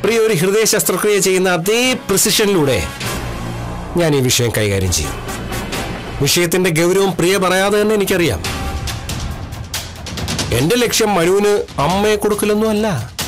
പ്രിയ ഒരു ഹൃദയ ശസ്ത്രക്രിയ ചെയ്യുന്ന അതേ പ്രിസിഷനിലൂടെ ഞാൻ ഈ വിഷയം കൈകാര്യം ചെയ്യും വിഷയത്തിന്റെ ഗൗരവം പ്രിയ പറയാതെ തന്നെ എനിക്കറിയാം എന്റെ ലക്ഷ്യം മനുവിന് അമ്മയെ കൊടുക്കലൊന്നും അല്ല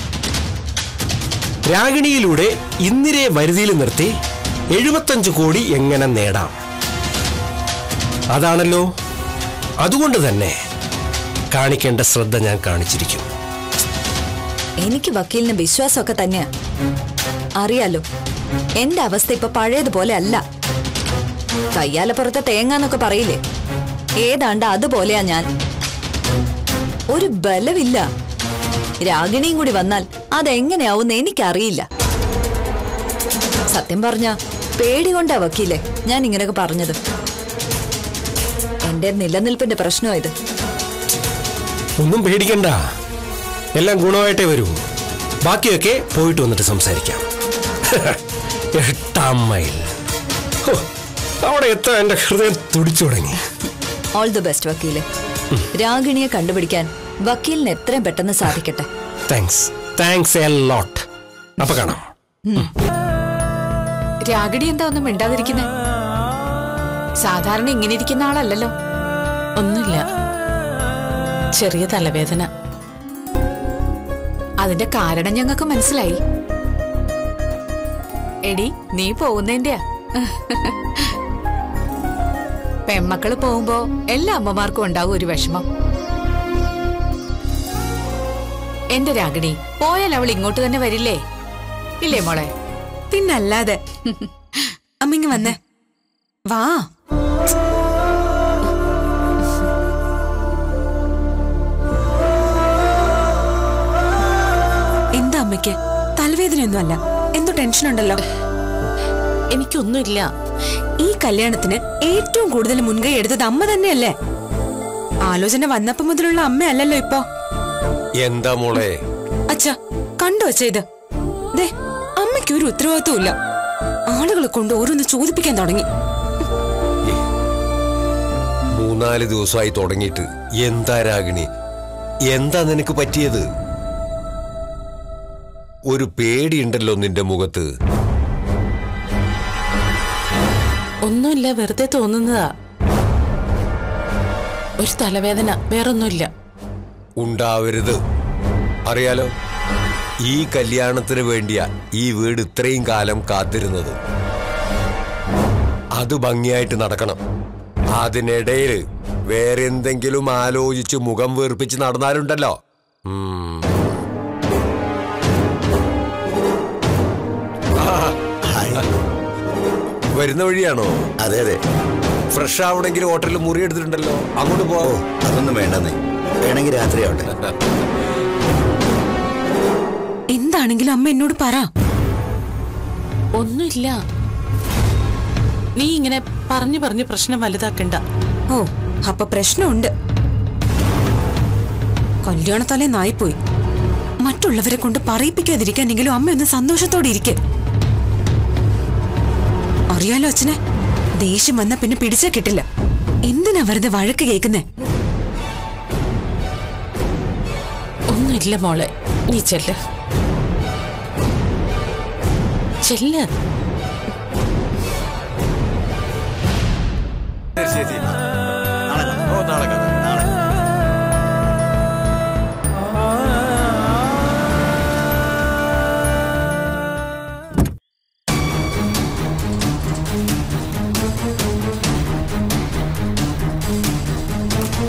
രാഗിണിയിലൂടെ ഇന്ദിരയെ വരുതിയിൽ നിർത്തി എഴുപത്തഞ്ച് കോടി എങ്ങനെ നേടാം അതാണല്ലോ അതുകൊണ്ട് തന്നെ കാണിക്കേണ്ട ശ്രദ്ധ ഞാൻ കാണിച്ചിരിക്കും എനിക്ക് വക്കീലിന് വിശ്വാസമൊക്കെ തന്നെയാ അറിയാലോ എന്റെ അവസ്ഥ ഇപ്പൊ പഴയതുപോലെ അല്ല കയ്യാലപ്പുറത്തെ തേങ്ങാന്നൊക്കെ പറയില്ലേ ഏതാണ്ട് അതുപോലെയാ ഞാൻ ഒരു ബലമില്ല രാഗിണിയും കൂടി വന്നാൽ അതെങ്ങനെയാവുന്ന എനിക്കറിയില്ല സത്യം പറഞ്ഞ പേടി കൊണ്ടാ വക്കീലെ ഞാൻ ഇങ്ങനെയൊക്കെ പറഞ്ഞത് എന്റെ നിലനിൽപ്പിന്റെ പ്രശ്നമാ ഇത് ഒന്നും പേടിക്കണ്ട എല്ലാം ഗുണമായിട്ടേ വരൂ ബാക്കിയൊക്കെ പോയിട്ട് വന്നിട്ട് സംസാരിക്കാം എട്ടാം മൈൽ ഹോ, അവിടെ എത്താൻ എന്റെ ഹൃദയം തുടിച്ചു തുടങ്ങി ഓൾ ദി ബെസ്റ്റ് വക്കീലെ രാഗിണിയെ കണ്ടുപിടിക്കാൻ വക്കീലിന് എത്രയും പെട്ടെന്ന് സാധിക്കട്ടെ താങ്ക്സ് താങ്ക്സ് എ ലോട്ട് അപ്പൊ കാണാം രാഗിണി എന്താ ഒന്നും മിണ്ടാതിരിക്കുന്നേ സാധാരണ ഇങ്ങനെ ഇരിക്കുന്ന ആളല്ലല്ലോ ഒന്നുമില്ല ചെറിയ തലവേദന അതിന്റെ കാരണം ഞങ്ങൾക്ക് മനസ്സിലായി എടി നീ പോകുന്നതിന്റെയാ പെമ്മക്കള് പോകുമ്പോ എല്ലാ അമ്മമാർക്കും ഉണ്ടാവും ഒരു വിഷമം എന്റെ രാഗിണി പോയാൽ അവൾ ഇങ്ങോട്ട് തന്നെ വരില്ലേ ഇല്ലേ മോളെ പിന്നല്ലാതെ അമ്മിങ് വന്നേ വാ എന്താ അമ്മയ്ക്ക് തലവേദനയൊന്നും അല്ല എന്തോ ടെൻഷൻ ഉണ്ടല്ലോ എനിക്കൊന്നുമില്ല ഈ കല്യാണത്തിന് ഏറ്റവും കൂടുതൽ മുൻകൈ എടുത്തത് അമ്മ തന്നെയല്ലേ ആലോചന വന്നപ്പോ മുതലുള്ള അമ്മയല്ലല്ലോ ഇപ്പോ എന്താ മോളെ അച്ഛ കണ്ടു വച്ച ഇത് ദേ അമ്മയ്ക്ക് ഒരു ഉത്തരവാദിത്വം ഇല്ല ആളുകളെ കൊണ്ട് ഓരോന്ന് ചോദിപ്പിക്കാൻ തുടങ്ങി മൂന്നാല് ദിവസമായി തുടങ്ങിയിട്ട് എന്താ രാഗിണി എന്താ നിനക്ക് പറ്റിയത് ഒരു പേടിയുണ്ടല്ലോ നിന്റെ മുഖത്ത് ഒന്നുമില്ല വെറുതെ തോന്നുന്നതാ ഒരു തലവേദന വേറൊന്നുമില്ല ഉണ്ടാവരുത് അറിയാലോ ഈ കല്യാണത്തിന് വേണ്ടിയാ ഈ വീട് ഇത്രയും കാലം കാത്തിരുന്നത് അത് ഭംഗിയായിട്ട് നടക്കണം അതിനിടയിൽ വേറെ എന്തെങ്കിലും ആലോചിച്ച് മുഖം വീർപ്പിച്ച് നടന്നാലുണ്ടല്ലോ ഉം. വരുന്ന വഴിയാണോ അതെ അതെ ഫ്രഷ് ആവണമെങ്കിൽ ഹോട്ടലിൽ മുറി എടുത്തിട്ടുണ്ടല്ലോ അങ്ങോട്ട് പോ ഓ അതൊന്നും വേണ്ടെന്നേ വേണമെങ്കിൽ രാത്രി ആവട്ടെ എന്താണെങ്കിലും അമ്മ എന്നോട് പറ ഒന്നുമില്ല നീ ഇങ്ങനെ പറഞ്ഞു പറഞ്ഞു പ്രശ്നം വലുതാക്കണ്ട ഓ അപ്പൊ പ്രശ്നമുണ്ട് കല്യാണത്തലേ നായിപ്പോയി മറ്റുള്ളവരെ കൊണ്ട് പറയിപ്പിക്കാതിരിക്കാനെങ്കിലും അമ്മ ഒന്ന് സന്തോഷത്തോടെ ഇരിക്കെ അറിയാലോ അച്ഛനെ ദേഷ്യം വന്ന പിന്നെ പിടിച്ചാ കിട്ടില്ല എന്തിനാ വെറുതെ വഴക്ക് കേൾക്കുന്നേ ഒന്നുമില്ല മോളെ നീ ചെല്ല് ചെല്ല് ശരി